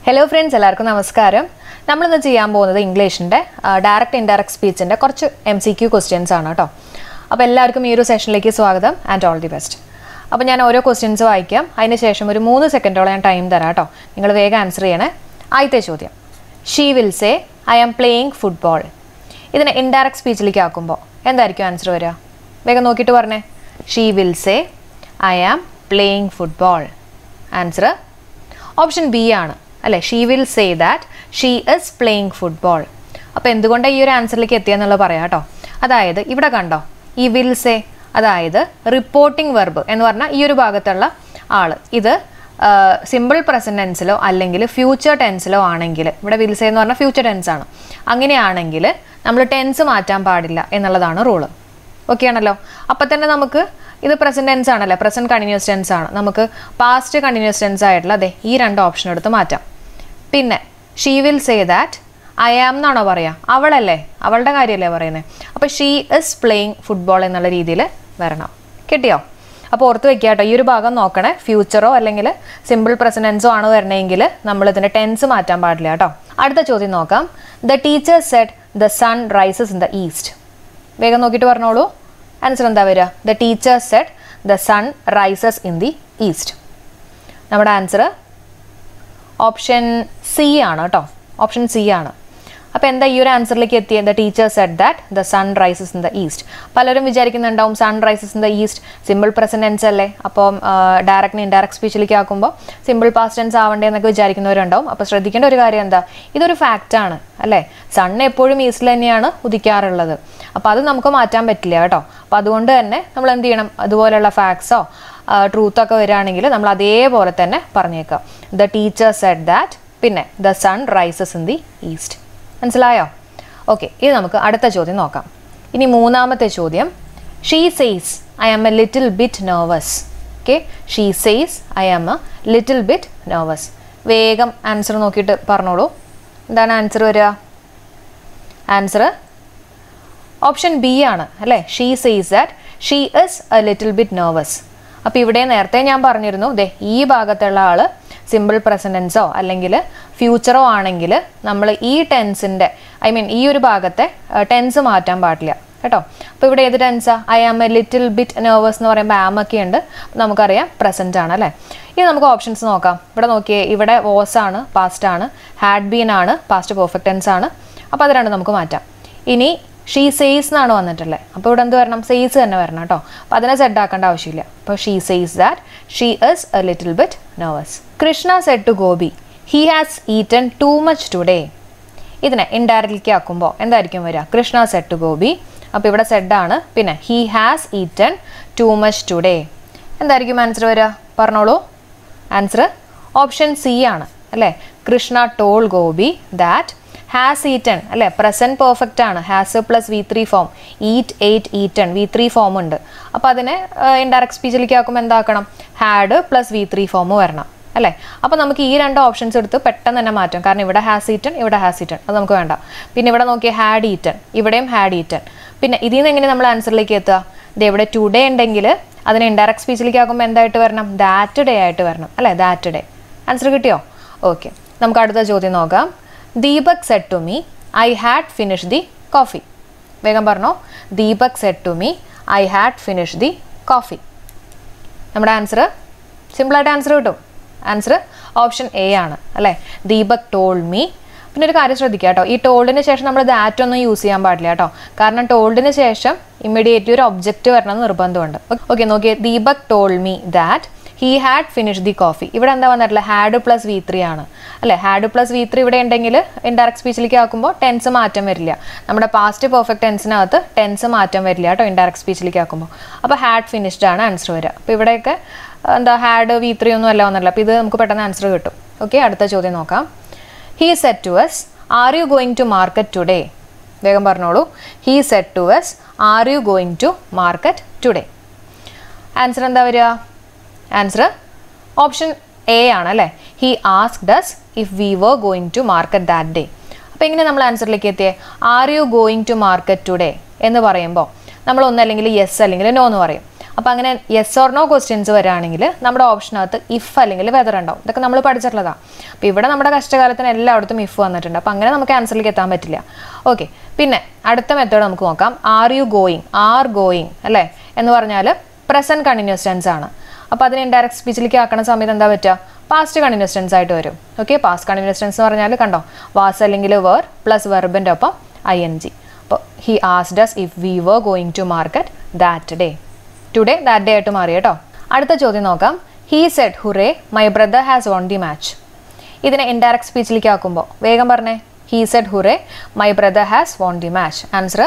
hello friends എല്ലാവർക്കും നമസ്കാരം നമ്മളിന്ന് ചെയ്യാൻ പോകുന്നത് ഇംഗ്ലീഷിൻ്റെ ഡയറക്റ്റ് ഇൻഡയറക്റ്റ് സ്പീച്ചിൻ്റെ കുറച്ച് എം സി ക്യു ക്വസ്റ്റ്യൻസ് ആണ് കേട്ടോ അപ്പോൾ എല്ലാവർക്കും ഈ ഒരു സെഷനിലേക്ക് സ്വാഗതം ആൻഡ് ഓൾ ദി ബെസ്റ്റ് അപ്പോൾ ഞാൻ ഓരോ ക്വസ്റ്റ്യൻസ് വായിക്കാം അതിന് ശേഷം ഒരു മൂന്ന് സെക്കൻഡോളം ഞാൻ ടൈം തരാം കേട്ടോ നിങ്ങൾ വേഗം ആൻസർ ചെയ്യണേ ആദ്യത്തെ ചോദ്യം she will say I am playing football ഇതിനെ ഇൻഡയറക്റ്റ് സ്പീച്ചിലേക്ക് ആക്കുമ്പോൾ എന്തായിരിക്കും ആൻസർ വരിക വേഗം നോക്കിയിട്ട് പറഞ്ഞേ she will say I am playing football answer option B ആണ് അല്ലേ she will say that she is playing football അപ്പോൾ എന്തുകൊണ്ടാണ് ഈ ഒരു ആൻസറിലേക്ക് എത്തിയെന്നുള്ളത് പറയാം കേട്ടോ അതായത് ഇവിടെ കണ്ടോ ഈ വിൽ സേ അതായത് റിപ്പോർട്ടിംഗ് വെർബ് എന്ന് പറഞ്ഞാൽ ഈ ഒരു ഭാഗത്തുള്ള ആള് ഇത് സിമ്പിൾ പ്രസന്റ് ടെൻസിലോ അല്ലെങ്കിൽ ഫ്യൂച്ചർ ടെൻസിലോ ആണെങ്കിൽ ഇവിടെ വിൽ സേ എന്ന് പറഞ്ഞാൽ ഫ്യൂച്ചർ ടെൻസ് ആണ് അങ്ങനെയാണെങ്കിൽ നമ്മൾ ടെൻസ് മാറ്റാൻ പാടില്ല എന്നുള്ളതാണ് റൂള് ഓക്കെ ആണല്ലോ അപ്പം തന്നെ നമുക്ക് ഇത് പ്രസന്റ് ടെൻസ് ആണല്ലേ പ്രസന്റ് കണ്ടിന്യൂസ് ടെൻസ് ആണ് നമുക്ക് പാസ്റ്റ് കണ്ടിന്യൂസ് ടെൻസ് ആയിട്ടുള്ള അതെ ഈ രണ്ട് ഓപ്ഷൻ എടുത്ത് മാറ്റാം പിന്നെ she will say that I am എന്നാണോ പറയുക അവളല്ലേ അവളുടെ കാര്യമല്ലേ പറയുന്നത് അപ്പോൾ ഷീ ഇസ് പ്ലേയിങ് ഫുട്ബോൾ എന്നുള്ള രീതിയിൽ വരണം കിട്ടിയോ അപ്പോൾ ഓർത്ത് വെക്കുക കേട്ടോ ഈ ഒരു ഭാഗം നോക്കണേ ഫ്യൂച്ചറോ അല്ലെങ്കിൽ സിമ്പിൾ പ്രസൻറ്റൻസോ ആണ് വരണമെങ്കിൽ നമ്മൾ ഇതിൻ്റെ ടെൻസ് മാറ്റാൻ പാടില്ല കേട്ടോ അടുത്ത ചോദ്യം നോക്കാം the teacher said the sun rises in the east വേഗം നോക്കിയിട്ട് പറഞ്ഞോളൂ ആൻസർ എന്താ വരിക the teacher said the sun rises in the east നമ്മുടെ ആൻസർ ഓപ്ഷൻ സി ആണ് കേട്ടോ ഓപ്ഷൻ സി ആണ് അപ്പോൾ എന്താ ഈ ഒരു ആൻസറിലേക്ക് എത്തിയത് the teacher said that the sun rises in the east പലരും വിചാരിക്കുന്നുണ്ടാവും sun rises in the east simple present tense അല്ലേ അപ്പം ഡയറക്റ്റ് ഇൻഡയറക്റ്റ് സ്പീച്ചിലേക്ക് ആക്കുമ്പോൾ സിമ്പിൾ പാസ്റ്റ് ടെൻസ് ആവണ്ടേ എന്നൊക്കെ വിചാരിക്കുന്നവരുണ്ടാവും അപ്പോൾ ശ്രദ്ധിക്കേണ്ട ഒരു കാര്യം എന്താ ഇതൊരു ഫാക്റ്റ് ആണ് അല്ലേ സൺ എപ്പോഴും ഈസ്റ്റിൽ തന്നെയാണ് ഉദിക്കാറുള്ളത് അപ്പോൾ അത് നമുക്ക് മാറ്റാൻ പറ്റില്ല കേട്ടോ അപ്പോൾ അതുകൊണ്ട് തന്നെ നമ്മൾ എന്ത് ചെയ്യണം അതുപോലെയുള്ള ഫാക്ട്സോ ട്രൂത്ത് ഒക്കെ വരികയാണെങ്കിൽ നമ്മൾ അതേപോലെ തന്നെ പറഞ്ഞേക്കാം ദ ടീച്ചർ സെറ്റ് ദാറ്റ് പിന്നെ the sun rises in the east മനസ്സിലായോ ഓക്കെ ഇത് നമുക്ക് അടുത്ത ചോദ്യം നോക്കാം ഇനി മൂന്നാമത്തെ ചോദ്യം she says I am a little bit nervous okay she says I am a little bit nervous വേഗം ആൻസർ നോക്കിയിട്ട് പറഞ്ഞോളൂ എന്താണ് ആൻസർ വരിക ആൻസർ ഓപ്ഷൻ ബി ആണ് അല്ലേ she says that she is a little bit nervous അപ്പോൾ ഇവിടെ നേരത്തെ ഞാൻ പറഞ്ഞിരുന്നു ദേ ഈ ഭാഗത്തുള്ള ആൾ സിമ്പിൾ പ്രസൻറ്റൻസോ അല്ലെങ്കിൽ ഫ്യൂച്ചറോ ആണെങ്കിൽ നമ്മൾ ഈ ടെൻസിൻ്റെ ഐ മീൻ ഈ ഒരു ഭാഗത്തെ ടെൻസ് മാറ്റാൻ പാടില്ല കേട്ടോ അപ്പോൾ ഇവിടെ ഏത് ടെൻസാ I am a little bit nervous എന്ന് പറയുമ്പോൾ ആം ഒക്കെ ഉണ്ട് നമുക്കറിയാം പ്രസൻറ്റ് ആണ് അല്ലേ ഇനി നമുക്ക് ഓപ്ഷൻസ് നോക്കാം ഇവിടെ നോക്കിയേ ഇവിടെ വോസ് ആണ് പാസ്റ്റ് ആണ് ഹാഡ് ബീൻ ആണ് പാസ്റ്റ് പെർഫെക്റ്റ് ടെൻസ് ആണ് അപ്പോൾ അത് രണ്ട് നമുക്ക് മാറ്റാം ഇനി ഷീ സെയ്സ് എന്നാണ് വന്നിട്ടുള്ളത് അപ്പോൾ ഇവിടെ എന്ത് വരണം സെയ്സ് തന്നെ വരണം കേട്ടോ അപ്പോൾ അതിനെ സെഡ് ആക്കേണ്ട ആവശ്യമില്ല അപ്പോൾ she says that she is a little bit nervous Krishna said to Gopi he has eaten too much today ഇതിനെ ഇൻഡയറക്റ്റ്ലിക്ക് ആക്കുമ്പോൾ എന്തായിരിക്കും വരിക കൃഷ്ണ സെഡ് ടു ഗോപി അപ്പോൾ ഇവിടെ സെഡാണ് പിന്നെ he has eaten too much today എന്തായിരിക്കും ആൻസർ വരിക പറഞ്ഞോളൂ ആൻസർ ഓപ്ഷൻ സി ആണ് അല്ലേ Krishna told Gopi that has eaten അല്ലേ പ്രസൻറ്റ് പെർഫെക്റ്റ് ആണ് has plus V three form eat ate eaten V three form ഉണ്ട് അപ്പോൾ അതിനെ ഇൻഡയറക്റ്റ് സ്പീച്ചിലേക്ക് ആക്കുമ്പോൾ എന്താക്കണം had plus V three form വരണം അല്ലേ അപ്പോൾ നമുക്ക് ഈ രണ്ട് ഓപ്ഷൻസ് എടുത്ത് പെട്ടെന്ന് തന്നെ മാറ്റാം കാരണം ഇവിടെ ഹാസ് ഈറ്റൺ ഇവിടെ ഹാസ് ഈറ്റൺ അത് നമുക്ക് വേണ്ട പിന്നെ ഇവിടെ നോക്കിയ ഹാഡ് ഈറ്റൺ ഇവിടെയും ഹാഡ് ഈറ്റൺ പിന്നെ ഇതിൽ നിന്ന് എങ്ങനെ നമ്മൾ ആൻസറിലേക്ക് എത്തുക ഇത് ഇവിടെ ടുഡേ ഉണ്ടെങ്കിൽ അതിനെ ഇൻഡയറക്റ്റ് സ്പീച്ചിലേക്ക് ആക്കുമ്പോൾ എന്തായിട്ട് വരണം ദാറ്റ് ഡേ ആയിട്ട് വരണം അല്ലേ ദാറ്റ് ഡേ ആൻസർ കിട്ടിയോ ഓക്കെ നമുക്ക് അടുത്ത ചോദ്യം നോക്കാം Deepak said to me I had finish the coffee വേഗം പറഞ്ഞോ Deepak said to me I had finish the coffee നമ്മുടെ ആൻസർ സിമ്പിളായിട്ട് ആൻസർ കിട്ടും ആൻസർ ഓപ്ഷൻ എ ആണ് അല്ലേ ദീപക് ടോൾ മീ പിന്നെ ഒരു കാര്യം ശ്രദ്ധിക്കുക കേട്ടോ ഈ ടോൾഡിന് ശേഷം നമ്മൾ ദാറ്റ് ഒന്നും യൂസ് ചെയ്യാൻ പാടില്ല കേട്ടോ കാരണം ടോൾഡിന് ശേഷം ഇമ്മീഡിയറ്റ് ഒരു ഒബ്ജക്റ്റ് വരണം എന്ന് നിർബന്ധമുണ്ട് ഓക്കെ നോക്കിയേ Deepak told me that he had finish the coffee ഇവിടെ എന്താ വന്നിട്ടുള്ളത് ഹാഡ് പ്ലസ് വി ത്രീ ആണ് അല്ലേ ഹാഡ് പ്ലസ് വി ത്രീ ഇവിടെ ഉണ്ടെങ്കിൽ ഇൻഡയറക്റ്റ് സ്പീച്ചിലേക്ക് ആക്കുമ്പോൾ ടെൻസ് മാറ്റം വരില്ല നമ്മുടെ പാസ്റ്റ് പെർഫെക്റ്റ് ടെൻസിനകത്ത് ടെൻസ് മാറ്റം വരില്ല കേട്ടോ ഇൻഡയറക്റ്റ് സ്പീച്ചിലേക്ക് ആക്കുമ്പോൾ അപ്പോൾ ഹാഡ് ഫിനിഷ്ഡ് ആണ് ആൻസർ വരിക അപ്പോൾ ഇവിടെയൊക്കെ എന്താ ഹാഡ് വി ത്രീ ഒന്നും അല്ല വന്നില്ല അപ്പോൾ ഇത് നമുക്ക് പെട്ടെന്ന് ആൻസർ കിട്ടും ഓക്കെ അടുത്ത ചോദ്യം നോക്കാം he said to us are you going to market today വേഗം പറഞ്ഞോളൂ he said to us are you going to market today answer എന്താ വരിക ആൻസർ ഓപ്ഷൻ എ ആണ് അല്ലേ he asked us if we were going to market that day അപ്പോൾ എങ്ങനെ നമ്മൾ ആൻസറിലേക്ക് എത്തിയേ are you going to market today എന്ന് പറയുമ്പോൾ നമ്മൾ ഒന്നല്ലെങ്കിൽ യെസ് അല്ലെങ്കിൽ നോ എന്ന് പറയും അപ്പോൾ അങ്ങനെ യെസ് ഓർ നോ ക്വസ്റ്റ്യൻസ് വരാണെങ്കിൽ നമ്മുടെ ഓപ്ഷനകത്ത് ഇഫ് അല്ലെങ്കിൽ വെതർ ഉണ്ടാവും ഇതൊക്കെ നമ്മൾ പഠിച്ചിട്ടുള്ളതാണ് അപ്പോൾ ഇവിടെ നമ്മുടെ കഷ്ടകാലത്തിന് എല്ലായിടത്തും ഇഫ് വന്നിട്ടുണ്ട് അപ്പോൾ അങ്ങനെ നമുക്ക് ആൻസറിലേക്ക് എത്താൻ പറ്റില്ല ഓക്കെ പിന്നെ അടുത്ത മെത്തേഡ് നമുക്ക് നോക്കാം are you going are going അല്ലേ എന്ന് പറഞ്ഞാൽ പ്രസൻറ്റ് കണ്ടിന്യൂസ് ടെൻസ് ആണ് അപ്പോൾ അതിന് ഇൻഡയറക്റ്റ് സ്പീച്ചിലേക്ക് ആക്കുന്ന സമയത്ത് എന്താ പറ്റുക പാസ്റ്റ് കണ്ടിന്യൂസ് ടെൻസ് ആയിട്ട് വരും ഓക്കെ പാസ്റ്റ് കണ്ടിന്യൂസ് ടെൻസ് എന്ന് പറഞ്ഞാൽ കണ്ടോ വാസ് അല്ലെങ്കിൽ വേർ പ്ലസ് വെർബിൻ്റെ ഒപ്പം ഐ എൻ ജി അപ്പോൾ he asked us if we were going to market that day today that day ആയിട്ട് മാറി കേട്ടോ അടുത്ത ചോദ്യം നോക്കാം he said hurray my brother has won the match ഇതിനെ ഇൻഡയറക്റ്റ് സ്പീച്ചിലേക്ക് ആക്കുമ്പോൾ വേഗം പറഞ്ഞേ he said hurray my brother has won the match answer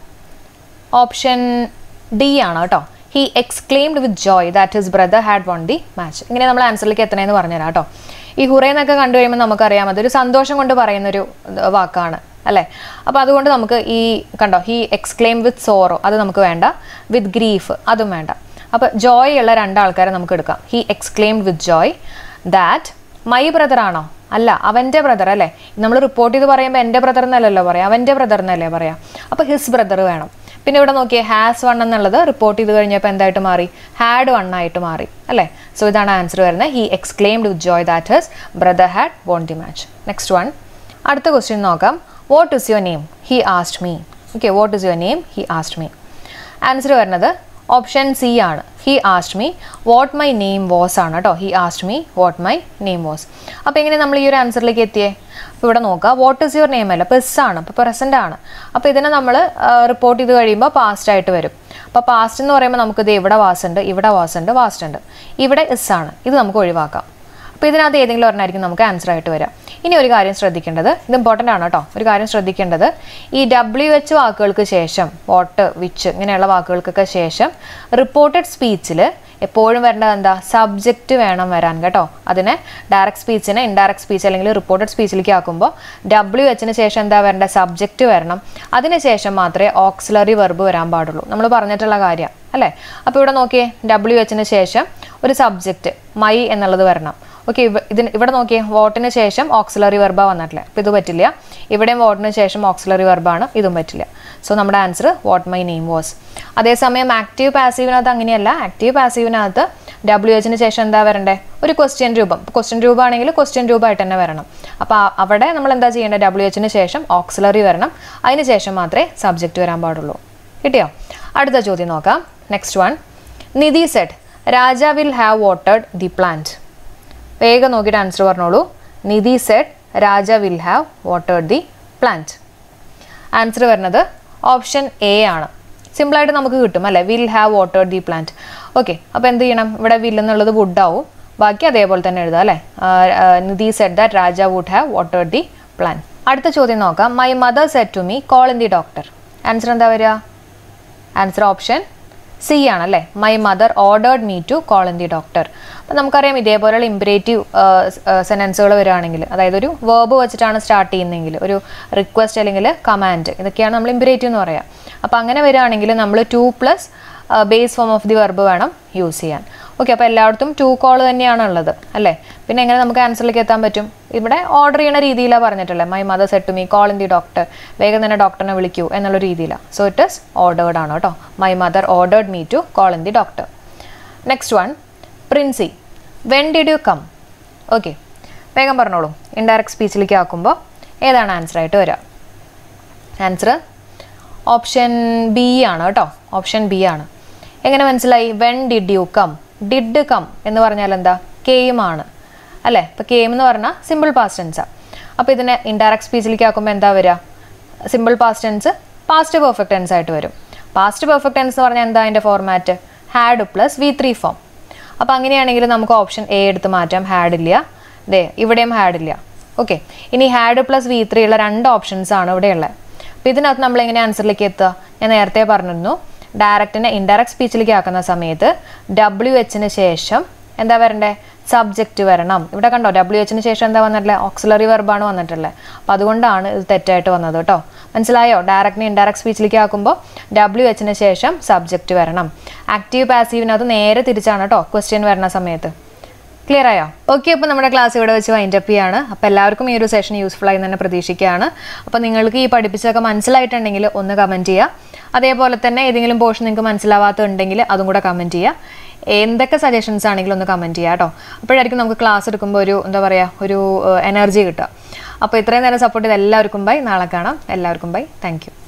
option D ആണ് കേട്ടോ he exclaimed with joy that his brother had won the match ഇങ്ങനെ നമ്മൾ ആൻസറിലേക്ക് എത്തണേന്ന് പറഞ്ഞുതരാം കേട്ടോ ഈ ഹുറേ എന്നൊക്കെ കണ്ടു കഴിയുമ്പോൾ നമുക്കറിയാം അതൊരു സന്തോഷം കൊണ്ട് പറയുന്നൊരു ഏർ, വാക്കാണ് അല്ലേ അപ്പോൾ അതുകൊണ്ട് നമുക്ക് ഈ കണ്ടോ ഹി എക്സ്ക്ലെയിം വിത്ത് സോറോ അത് നമുക്ക് വേണ്ട വിത്ത് ഗ്രീഫ് അതും വേണ്ട അപ്പോൾ ജോയ് ഉള്ള രണ്ടാൾക്കാരെ നമുക്ക് എടുക്കാം he exclaimed with joy that my brother ആണോ അല്ല അവൻ്റെ ബ്രദർ അല്ലേ നമ്മൾ റിപ്പോർട്ട് ചെയ്ത് പറയുമ്പോൾ എൻ്റെ ബ്രദർ എന്നല്ലല്ലോ പറയാം അവൻ്റെ ബ്രദർ എന്നല്ലേ പറയാം അപ്പോൾ ഹിസ് ബ്രദർ വേണം പിന്നെ ഇവിടെ നോക്കിയേ ഹാസ് വൺ എന്നുള്ളത് റിപ്പോർട്ട് ചെയ്ത് കഴിഞ്ഞപ്പോൾ എന്തായിട്ട് മാറി ഹാഡ് വൺ ആയിട്ട് മാറി അല്ലേ സോ ഇതാണ് ആൻസർ വരുന്നത് he exclaimed with joy that his brother had won the match next one അടുത്ത ക്വസ്റ്റ്യൻ നോക്കാം what is your name he asked me okay what is your name he asked me answer വരുന്നത് option C ആണ് he asked me what my name was ആണ് കേട്ടോ he asked me what my name was അപ്പോൾ എങ്ങനെ നമ്മൾ ഈ ഒരു ആൻസറിലേക്ക് എത്തിയേ അപ്പോൾ ഇവിടെ നോക്കുക വാട്ട് ഇസ് യുവർ നെയിം അല്ല അപ്പോൾ എസ് ആണ് അപ്പോൾ പ്രസൻ്റ് ആണ് അപ്പോൾ ഇതിനെ നമ്മൾ റിപ്പോർട്ട് ചെയ്ത് കഴിയുമ്പോൾ പാസ്റ്റ് ആയിട്ട് വരും അപ്പോൾ പാസ്റ്റ് എന്ന് പറയുമ്പോൾ നമുക്ക് ഇത് ഇവിടെ വാസ് ഉണ്ട് ഇവിടെ വാസ് ഉണ്ട് വാസ്റ്റ് ഉണ്ട് ഇവിടെ എസ് ആണ് ഇത് നമുക്ക് ഒഴിവാക്കാം അപ്പോൾ ഇതിനകത്ത് ഏതെങ്കിലും ഒരെണ്ണമായിരിക്കും നമുക്ക് ആൻസർ ആയിട്ട് വരാം ഇനി ഒരു കാര്യം ശ്രദ്ധിക്കേണ്ടത് ഇത് ഇമ്പോർട്ടൻ്റ് ആണ് കേട്ടോ ഒരു കാര്യം ശ്രദ്ധിക്കേണ്ടത് ഈ ഡബ്ല്യു എച്ച് വാക്കുകൾക്ക് ശേഷം വോട്ട് വിച്ച് ഇങ്ങനെയുള്ള വാക്കുകൾക്കൊക്കെ ശേഷം റിപ്പോർട്ടഡ് സ്പീച്ചിൽ എപ്പോഴും വരേണ്ടത് എന്താ സബ്ജക്റ്റ് വേണം വരാൻ കേട്ടോ അതിനെ ഡയറക്റ്റ് സ്പീച്ചിനെ ഇൻഡയറക്റ്റ് സ്പീച്ച് അല്ലെങ്കിൽ റിപ്പോർട്ടഡ് സ്പീച്ചിലേക്ക് ആക്കുമ്പോൾ ഡബ്ല്യു എച്ചിന് ശേഷം എന്താ വരേണ്ട സബ്ജക്റ്റ് വരണം അതിന് ശേഷം മാത്രമേ ഓക്സിലറി വെർബ് വരാൻ പാടുള്ളൂ നമ്മൾ പറഞ്ഞിട്ടുള്ള കാര്യം അല്ലേ അപ്പോൾ ഇവിടെ നോക്കിയേ ഡബ്ല്യു എച്ചിന് ശേഷം ഒരു സബ്ജക്റ്റ് മൈ എന്നുള്ളത് വരണം ഓക്കെ ഇതിന് ഇവിടെ നോക്കിയേ വോട്ടിന് ശേഷം ഓക്സിലറി വെർബാ വന്നിട്ടില്ല അപ്പോൾ ഇത് പറ്റില്ല ഇവിടെയും വോട്ടിന് ശേഷം ഓക്സിലറി വെർബാണ് ഇതും പറ്റില്ല സോ നമ്മുടെ answer what my name was അതേസമയം ആക്റ്റീവ് പാസീവിനകത്ത് അങ്ങനെയല്ല ആക്റ്റീവ് പാസീവിനകത്ത് ഡബ്ല്യു എച്ചിന് ശേഷം എന്താ വരണ്ടേ ഒരു ക്വസ്റ്റ്യൻ രൂപം ക്വസ്റ്റ്യൻ രൂപമാണെങ്കിൽ ക്വസ്റ്റ്യൻ രൂപമായിട്ട് തന്നെ വരണം അപ്പോൾ ആ- അവിടെ നമ്മൾ എന്താ ചെയ്യേണ്ടത് ഡബ്ല്യു എച്ചിന് ശേഷം ഓക്സിലറി വരണം അതിന് ശേഷം മാത്രമേ സബ്ജക്റ്റ് വരാൻ പാടുള്ളൂ കിട്ടിയോ അടുത്ത ചോദ്യം നോക്കാം next one Nidhi said Raja will have വാട്ടേഡ് ദി പ്ലാന്റ് വേഗം നോക്കിയിട്ട് ആൻസർ പറഞ്ഞോളൂ Nidhi said Raja will have വാട്ടേഡ് ദി പ്ലാന്റ് ആൻസർ വരുന്നത് ഓപ്ഷൻ എ ആണ് സിമ്പിളായിട്ട് നമുക്ക് കിട്ടും അല്ലേ വിൽ ഹാവ് വാട്ടേഡ് ദി പ്ലാന്റ് ഓക്കെ അപ്പോൾ എന്ത് ചെയ്യണം ഇവിടെ വിൽ എന്നുള്ളത് would ആവും ബാക്കി അതേപോലെ തന്നെ എഴുതാം അല്ലേ Nidhi said that Raja would have വാട്ടേഡ് ദി പ്ലാന്റ് അടുത്ത ചോദ്യം നോക്കാം my mother said to me call in the doctor answer എന്താ വരിക ആൻസർ ഓപ്ഷൻ സി ആണല്ലേ my mother ordered me to call in the doctor അപ്പം നമുക്കറിയാം ഇതേപോലെയുള്ള ഇമ്പറേറ്റീവ് സെൻറ്റൻസുകൾ വരികയാണെങ്കിൽ അതായത് ഒരു വേർബ് വെച്ചിട്ടാണ് സ്റ്റാർട്ട് ചെയ്യുന്നതെങ്കിൽ ഒരു റിക്വസ്റ്റ് അല്ലെങ്കിൽ കമാൻഡ് ഇതൊക്കെയാണ് നമ്മൾ ഇമ്പറേറ്റീവ് എന്ന് പറയാം അപ്പോൾ അങ്ങനെ വരികയാണെങ്കിൽ നമ്മൾ to plus base form of the verb വേണം യൂസ് ചെയ്യാൻ ഓക്കെ അപ്പോൾ എല്ലായിടത്തും ടു കോൾ തന്നെയാണ് ഉള്ളത് അല്ലേ പിന്നെ എങ്ങനെ നമുക്ക് ആൻസറിലേക്ക് എത്താൻ പറ്റും ഇവിടെ ഓർഡർ ചെയ്യുന്ന രീതിയിലാണ് പറഞ്ഞിട്ടല്ലേ my mother said to me call in the doctor വേഗം തന്നെ ഡോക്ടറിനെ വിളിക്കൂ എന്നുള്ള രീതിയിലാണ് സോ ഇറ്റ് ഇസ് ഓർഡേർഡ് ആണ് കേട്ടോ my mother ordered me to call in the doctor next one Princy when did you come okay വേഗം പറഞ്ഞോളൂ ഇൻഡയറക്റ്റ് സ്പീച്ചിലേക്ക് ആക്കുമ്പോൾ ഏതാണ് ആൻസർ ആയിട്ട് വരിക ആൻസർ ഓപ്ഷൻ ബി ആണ് കേട്ടോ ഓപ്ഷൻ ബി ആണ് എങ്ങനെ മനസ്സിലായി when did you come did come എന്ന് പറഞ്ഞാൽ എന്താ കെയിം ആണ് അല്ലേ ഇപ്പോൾ കെയിം എന്ന് പറഞ്ഞാൽ സിമ്പിൾ പാസ്റ്റ് ടെൻസാണ് അപ്പോൾ ഇതിനെ ഇൻഡയറക്റ്റ് സ്പീച്ചിലേക്ക് ആക്കുമ്പോൾ എന്താ വരിക simple past tense past perfect tense ആയിട്ട് വരും പാസ്റ്റ് പെർഫെക്റ്റ് ടെൻസ് എന്ന് പറഞ്ഞാൽ എന്താ അതിൻ്റെ format had plus V three form അപ്പോൾ അങ്ങനെയാണെങ്കിൽ നമുക്ക് ഓപ്ഷൻ എ എടുത്ത് മാറ്റാം ഹാഡ് ഇല്ല ദേ ഇവിടെയും ഹാഡ് ഇല്ല ഓക്കെ ഇനി ഹാഡ് പ്ലസ് വി ത്രീ ഉള്ള രണ്ട് ഓപ്ഷൻസ് ആണ് ഇവിടെയുള്ളത് അപ്പോൾ ഇതിനകത്ത് നമ്മൾ എങ്ങനെ ആൻസറിലേക്ക് എത്തുക ഞാൻ നേരത്തെ പറഞ്ഞിരുന്നു ഡയറക്റ്റിനെ ഇൻഡയറക്റ്റ് സ്പീച്ചിലേക്ക് ആക്കുന്ന സമയത്ത് ഡബ്ല്യു എച്ചിന് ശേഷം എന്താ വരണ്ടേ സബ്ജക്റ്റ് വരണം ഇവിടെ കണ്ടോ ഡബ്ല്യു എച്ചിന് ശേഷം എന്താ വന്നിട്ടുള്ളത് ഓക്സിലറി വെർബാണ് വന്നിട്ടുള്ളത് അപ്പോൾ അതുകൊണ്ടാണ് ഇത് തെറ്റായിട്ട് വന്നത് കേട്ടോ മനസ്സിലായോ ഡയറക്റ്റിനെ ഇൻഡയറക്റ്റ് സ്പീച്ചിലേക്ക് ആക്കുമ്പോൾ ഡബ്ല്യു എച്ചിന് ശേഷം സബ്ജക്റ്റ് വരണം ആക്റ്റീവ് പാസീവിനകത്ത് നേരെ തിരിച്ചാണ് കേട്ടോ ക്വസ്റ്റ്യൻ വരുന്ന സമയത്ത് ക്ലിയർ ആയോ ഓക്കെ അപ്പോൾ നമ്മുടെ ക്ലാസ് ഇവിടെ വെച്ച് വൈൻഡ് അപ്പ് ചെയ്യാണ് അപ്പോൾ എല്ലാവർക്കും ഈ ഒരു സെഷൻ യൂസ്ഫുൾ ആയി തന്നെ പ്രതീക്ഷിക്കുകയാണ് അപ്പോൾ നിങ്ങൾക്ക് ഈ പഠിപ്പിച്ചതൊക്കെ മനസ്സിലായിട്ടുണ്ടെങ്കിൽ ഒന്ന് കമൻറ്റ് ചെയ്യുക അതേപോലെ തന്നെ ഏതെങ്കിലും പോർഷൻ നിങ്ങൾക്ക് മനസ്സിലാവാത്തുണ്ടെങ്കിൽ അതും കൂടെ കമൻറ്റ് ചെയ്യുക എന്തൊക്കെ സജഷൻസ് ആണെങ്കിലും ഒന്ന് കമൻറ്റ് ചെയ്യുക കേട്ടോ അപ്പോഴായിരിക്കും നമുക്ക് ക്ലാസ് എടുക്കുമ്പോൾ ഒരു എന്താ പറയുക ഒരു എനർജി കിട്ടുക അപ്പോൾ ഇത്രയും നേരം സപ്പോർട്ട് ചെയ്ത എല്ലാവർക്കും ബൈ നാളെ കാണാം എല്ലാവർക്കും ബൈ താങ്ക് യു